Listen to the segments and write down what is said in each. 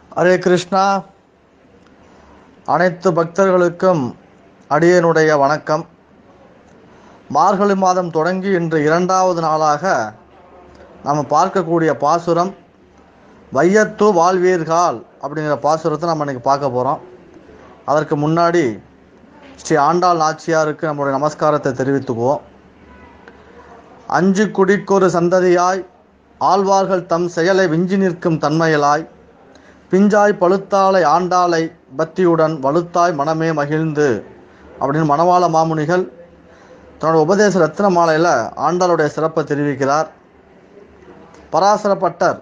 ஹரே கிருஷ்ணா அனைத்து பக்தர்களுக்கும் அடியனுடைய வணக்கம் மார்கழி மாதம் தொடங்கி இன்று இரண்டாவது நாளாக நம்ம பார்க்கக்கூடிய பாசுரம் வையத்து வாழ்வீர்கள் அப்படிங்கிற பாசுரத்தை நம்ம இன்னைக்கு பார்க்க போகிறோம் அதற்கு முன்னாடி ஸ்ரீ ஆண்டாள் நாச்சியாருக்கு நம்மளுடைய நமஸ்காரத்தை தெரிவித்துக்குவோம் அஞ்சு குடிக்கொரு சந்ததியாய் ஆழ்வார்கள் தம் செயலை விஞ்சி நிற்கும் தன்மையலாய் பிஞ்சாய் பழுத்தாளை ஆண்டாளை பக்தியுடன் வலுத்தாய் மனமே மகிழ்ந்து அப்படின்னு மணவாள மாமுனிகள் தன்னோட உபதேச ரத்ன மாலையில் ஆண்டாளுடைய சிறப்பை தெரிவிக்கிறார் பராசரப்பட்டர்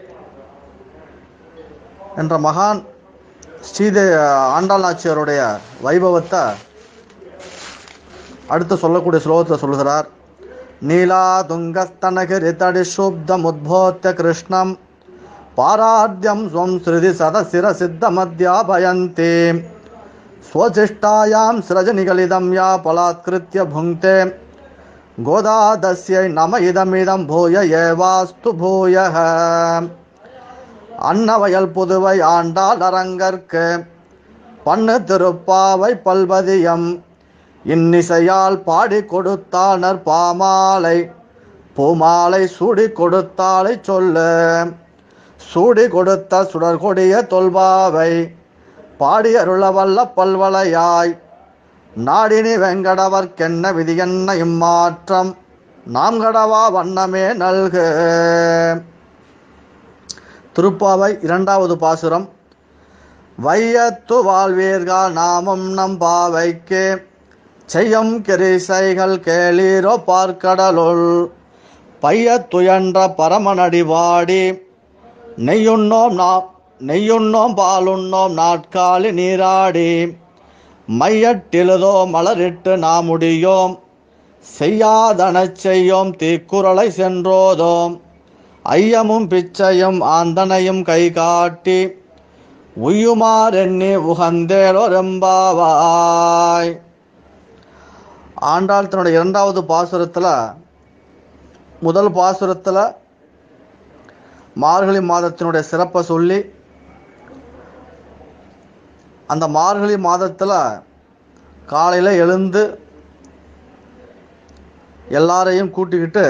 என்ற மகான் ஸ்ரீதே ஆண்டாள் நாச்சியாருடைய வைபவத்தை அடுத்து சொல்லக்கூடிய ஸ்லோகத்தை சொல்கிறார் நீலா துங்கஸ்தனகிரி தடிசுப்தம் உத்போத்திய கிருஷ்ணம் பாரார்த்தியம் ஸ்வம் ஸ்ருதி சதசிர சித்தமத்யாபயந்தே ஸ்வசிஷ்டாயாம் சிரஜனிகலிதம் யா பலாத்கிருத்திய புங்க்தே கோதாதஸ்யை நம இதமிதம் பூய ஏவாஸ்து பூயः அன்னவயல் புதுவை ஆண்டாள் அரங்கற்கு பண்ணு திருப்பாவை பல்வதியம் இன்னிசையால் பாடி கொடுத்தானர் பாமாலை பூமாலை சூடி கொடுத்தாலை சொல்லு சூடி கொடுத்த சுடர்கொடிய தொல்பாவை பாடி அருளவல்ல பல்வளையாய் நாடினி வெங்கடவர்க்கென்ன விதி என்ன இம்மாற்றம் நாம் கடவா வண்ணமே நல்கு திருப்பாவை இரண்டாவது பாசுரம் வையத்து வாழ்வீர்கள் நாமம் நம் பாவைக்கு செய்யும் கிரிசைகள் கேளீரோ பார்க்கடலுள் பையத்துயன்ற பரமனடிவாடி நெய்யுண்ணோம் நா நெய்யுண்ணோம் பாலுண்ணோம் நாட்காலி நீராடி மையட்டிலுதோ மலரிட்டு நாமுடியோம் செய்யாதனச் செய்யோம் தீக்குறளை சென்றோதோம் ஐயமும் பிச்சையும் ஆந்தனையும் கை காட்டி உய்யுமாறெண்ணி உகந்தேலோ ரெம்பாவாய் ஆண்டாள் தன்னுடைய இரண்டாவது பாசுரத்தில் முதல் பாசுரத்தில் மார்கழி மாதத்தினுடைய சிறப்பை சொல்லி அந்த மார்கழி மாதத்தில் காலையில் எழுந்து எல்லாரையும் கூட்டிக்கிட்டு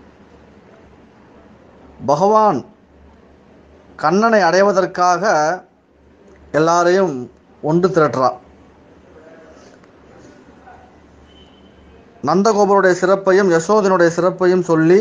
பகவான் கண்ணனை அடைவதற்காக எல்லாரையும் ஒன்று திரட்டுறான் நந்தகோபருடைய சிறப்பையும் யசோதனுடைய சிறப்பையும் சொல்லி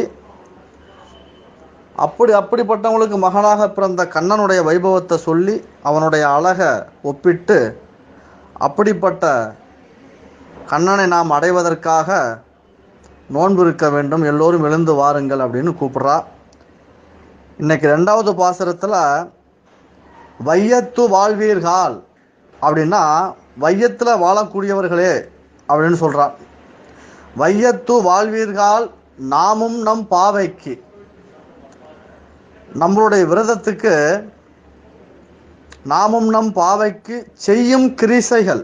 அப்படி அப்படிப்பட்டவங்களுக்கு மகனாக பிறந்த கண்ணனுடைய வைபவத்தை சொல்லி அவனுடைய அழகை ஒப்பிட்டு அப்படிப்பட்ட கண்ணனை நாம் அடைவதற்காக நோன்பு இருக்க வேண்டும் எல்லோரும் எழுந்து வாருங்கள் அப்படின்னு கூப்பிட்றா இன்னைக்கு ரெண்டாவது பாசுரத்தில் வையத்து வாழ்வீர்கள் அப்படின்னா வையத்தில் வாழக்கூடியவர்களே அப்படின்னு சொல்கிறான் வையத்து வாழ்வீர்கள் நாமும் நம் பாவைக்கு நம்மளுடைய விரதத்துக்கு நாமும் நம் பாவைக்கு செய்யும் கிரிசைகள்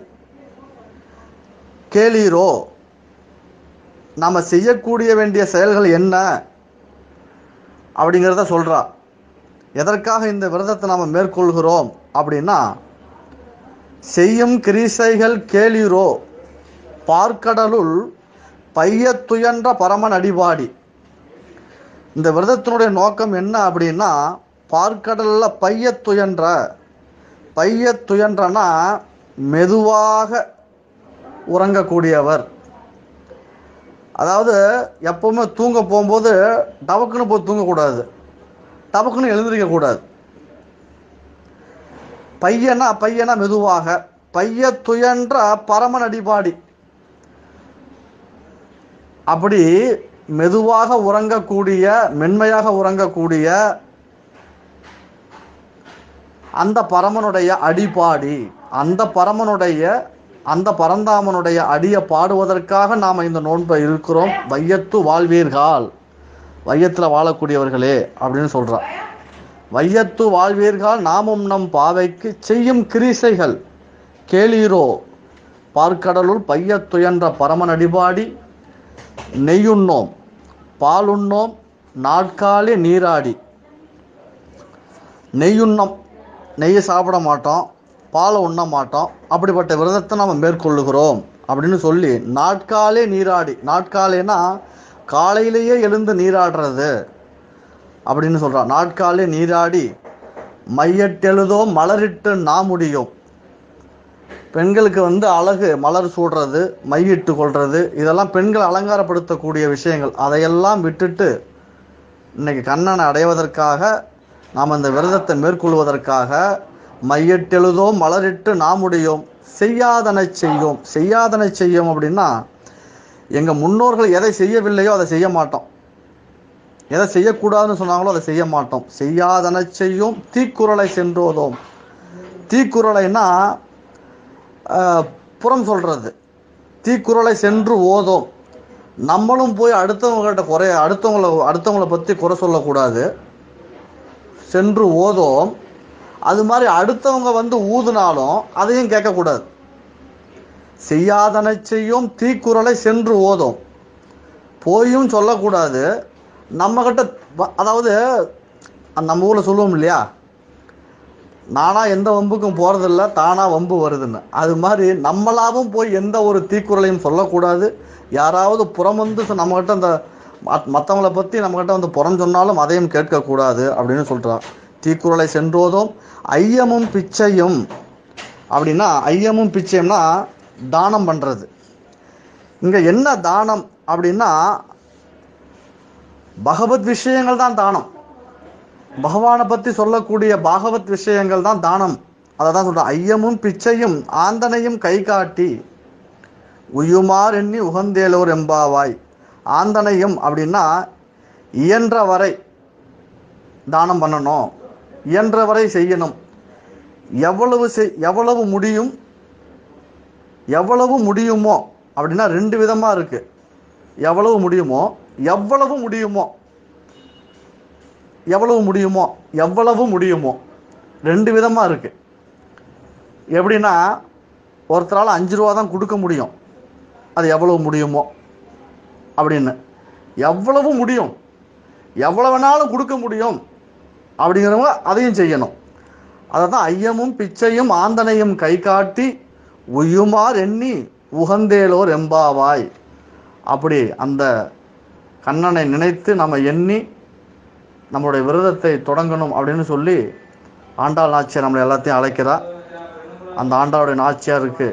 கேளீரோ நாம் செய்யக்கூடிய வேண்டிய செயல்கள் என்ன அப்படிங்கிறத சொல்கிறா எதற்காக இந்த விரதத்தை நாம் மேற்கொள்கிறோம் அப்படின்னா செய்யும் கிரிசைகள் கேளீரோ பார்க்கடலுள் பையத்துயன்ற பரமன் அடிபாடி இந்த விரதத்தினுடைய நோக்கம் என்ன அப்படின்னா பார்க்கடல்ல பையத்துயன்ற பையத்துயன்றனா மெதுவாக உறங்கக்கூடியவர் அதாவது எப்பவுமே தூங்க போகும்போது டபக்குன்னு போய் தூங்கக்கூடாது டபக்குன்னு எழுந்திருக்க கூடாது பையனா பையனா மெதுவாக பைய துயன்ற பரமன் அடிபாடி அப்படி மெதுவாக உறங்கக்கூடிய மென்மையாக உறங்கக்கூடிய அந்த பரமனுடைய அடிபாடி அந்த பரமனுடைய அந்த பரந்தாமனுடைய அடியை பாடுவதற்காக நாம் இந்த நோன்பை இருக்கிறோம் வையத்து வாழ்வீர்கள் வையத்தில் வாழக்கூடியவர்களே அப்படின்னு சொல்கிறார் வையத்து வாழ்வீர்கள் நாமும் நம் பாவைக்கு செய்யும் கிரிசைகள் கேளீரோ பார்க்கடலுள் பையத்துயன்ற பரமன் அடிபாடி நெய்யுண்ணோம் பாலுண்ணோம் நாட்காலே நீராடி நெய்யுண்ணம் நெய்யை சாப்பிட மாட்டோம் பாலை உண்ண மாட்டோம் அப்படிப்பட்ட விரதத்தை நம்ம மேற்கொள்ளுகிறோம் அப்படின்னு சொல்லி நாட்காலே நீராடி நாட்காலேனா காலையிலேயே எழுந்து நீராடுறது அப்படின்னு சொல்கிறான் நாட்காலே நீராடி மையட்டெழுதோ மலரிட்டு நான் முடியும் பெண்களுக்கு வந்து அழகு மலர் சூடுறது மையிட்டு கொள்றது இதெல்லாம் பெண்கள் அலங்காரப்படுத்தக்கூடிய விஷயங்கள் அதையெல்லாம் விட்டுட்டு இன்னைக்கு கண்ணனை அடைவதற்காக நாம் இந்த விரதத்தை மேற்கொள்வதற்காக மையட்டெழுதோ மலரிட்டு நாம் முடியும் செய்யாதனை செய்யும் செய்யாதனை செய்யும் அப்படின்னா எங்கள் முன்னோர்கள் எதை செய்யவில்லையோ அதை செய்ய மாட்டோம் எதை செய்யக்கூடாதுன்னு சொன்னாங்களோ அதை செய்ய மாட்டோம் செய்யாதன செய்யும் தீக்குறளை சென்றோதோம் தீக்குறளைன்னா ஆஹ், புறம் சொல்றது தீக்குறளை சென்று ஓதோம் நம்மளும் போய் அடுத்தவங்ககிட்ட குறை அடுத்தவங்கள அடுத்தவங்கள பற்றி குறை சொல்லக்கூடாது சென்று ஓதோம் அது மாதிரி அடுத்தவங்க வந்து ஊதுனாலும் அதையும் கேட்கக்கூடாது செய்யாதனை செய்யும் தீக்குறளை சென்று ஓதும் போயும் சொல்லக்கூடாது நம்மக்கிட்ட வ- அதாவது அந்த நம்ம ஊரில் சொல்லுவோம் இல்லையா நானா எந்த வம்புக்கும் போகிறதில்ல தானா வம்பு வருதுன்னு அது மாதிரி நம்மளாவும் போய் எந்த ஒரு தீக்குறளையும் சொல்லக்கூடாது யாராவது புறம் வந்து சொ- நம்மகிட்ட அந்த மற்றவங்கள பற்றி நம்மகிட்ட வந்து புறம் சொன்னாலும் அதையும் கேட்கக்கூடாது அப்படின்னு சொல்கிறான் தீக்குறளை சென்றோதும் ஐயமும் பிச்சையும் அப்படின்னா ஐயமும் பிச்சையும்னா தானம் பண்ணுறது இங்கே என்ன தானம் அப்படின்னா பகவத் விஷயங்கள் தான் தானம் பகவானை பற்றி சொல்லக்கூடிய பாகவத் விஷயங்கள் தான் தானம் அதை தான் சொல்கிறேன் ஐயமும் பிச்சையும் ஆந்தனையும் கை காட்டி உயுமார் எண்ணி உகந்தேலோர் எம்பாவாய் ஆந்தனையும் அப்படின்னா இயன்ற வரை தானம் பண்ணணும் இயன்ற வரை செய்யணும் எவ்வளவு செய் எவ்வளவு முடியும் எவ்வளவு முடியுமோ அப்படின்னா ரெண்டு விதமாக இருக்கு எவ்வளவு முடியுமோ எவ்வளவு முடியுமோ எவ்வளவு முடியுமோ எவ்வளவு முடியுமோ ரெண்டு விதமாக இருக்கு எப்படின்னா ஒருத்தரால் அஞ்சு ரூபா தான் கொடுக்க முடியும் அது எவ்வளவு முடியுமோ அப்படின்னு எவ்வளவு முடியும் எவ்வளவு வேணாலும் கொடுக்க முடியும் அப்படிங்கிறவங்க அதையும் செய்யணும் அதை தான் ஐயமும் பிச்சையும் ஆந்தனையும் கை காட்டி உயுமார் எண்ணி உகந்தேலோர் எம்பாவாய் அப்படி அந்த கண்ணனை நினைத்து நம்ம எண்ணி நம்மளுடைய விரதத்தை தொடங்கணும் அப்படின்னு சொல்லி ஆண்டாள் நாச்சியார் நம்மளை எல்லாத்தையும் அழைக்கிறா அந்த ஆண்டாளுடைய நாச்சியாருக்கு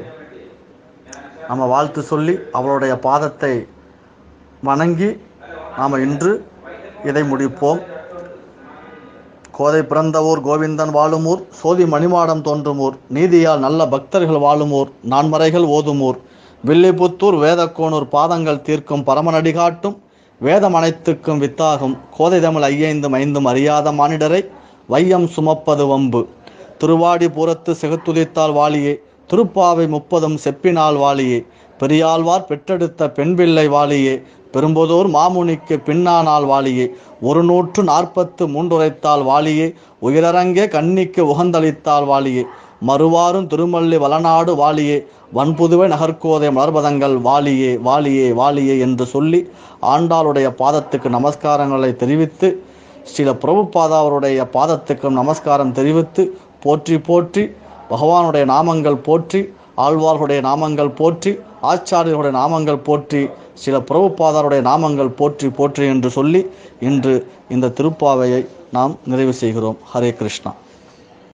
நம்ம வாழ்த்து சொல்லி அவளுடைய பாதத்தை வணங்கி நாம் இன்று இதை முடிப்போம் கோதை பிறந்த ஊர் கோவிந்தன் வாழும் ஊர் சோதி மணிமாடம் தோன்றும் ஊர் நீதியால் நல்ல பக்தர்கள் வாழும் ஊர் நான்மறைகள் ஓதும் ஊர் வில்லிபுத்தூர் வேதக்கோனூர் பாதங்கள் தீர்க்கும் பரமநடி காட்டும் வேதம் அனைத்துக்கும் வித்தாகும் கோதை தமிழ் ஐயைந்தும் ஐந்தும் அறியாத மானிடரை வையம் சுமப்பது வம்பு திருவாடி புறத்து செகுத்துதித்தால் வாளியே திருப்பாவை முப்பதும் செப்பினால் வாளியே பெரியாழ்வார் பெற்றெடுத்த பெண் பிள்ளை வாளியே பெரும்புதூர் மாமுனிக்கு பின்னானால் வாளியே ஒரு நூற்று நாற்பத்து மூன்றுரைத்தால் வாளியே உயிரரங்கே கன்னிக்கு உகந்தளித்தால் வாளியே மறுவாரும் திருமல்லி வளநாடு வாளியே வன்புதுவை நகர்கோதை மலர்பதங்கள் வாளியே வாளியே வாளியே என்று சொல்லி ஆண்டாளுடைய பாதத்துக்கு நமஸ்காரங்களை தெரிவித்து ஸ்ரீல பிரபுபாதா அவருடைய பாதத்துக்கும் நமஸ்காரம் தெரிவித்து போற்றி போற்றி பகவானுடைய நாமங்கள் போற்றி ஆழ்வார்களுடைய நாமங்கள் போற்றி ஆச்சாரியர்களுடைய நாமங்கள் போற்றி சில பிரபுபாதாருடைய நாமங்கள் போற்றி போற்றி என்று சொல்லி இன்று இந்த திருப்பாவையை நாம் நிறைவு செய்கிறோம் ஹரே கிருஷ்ணா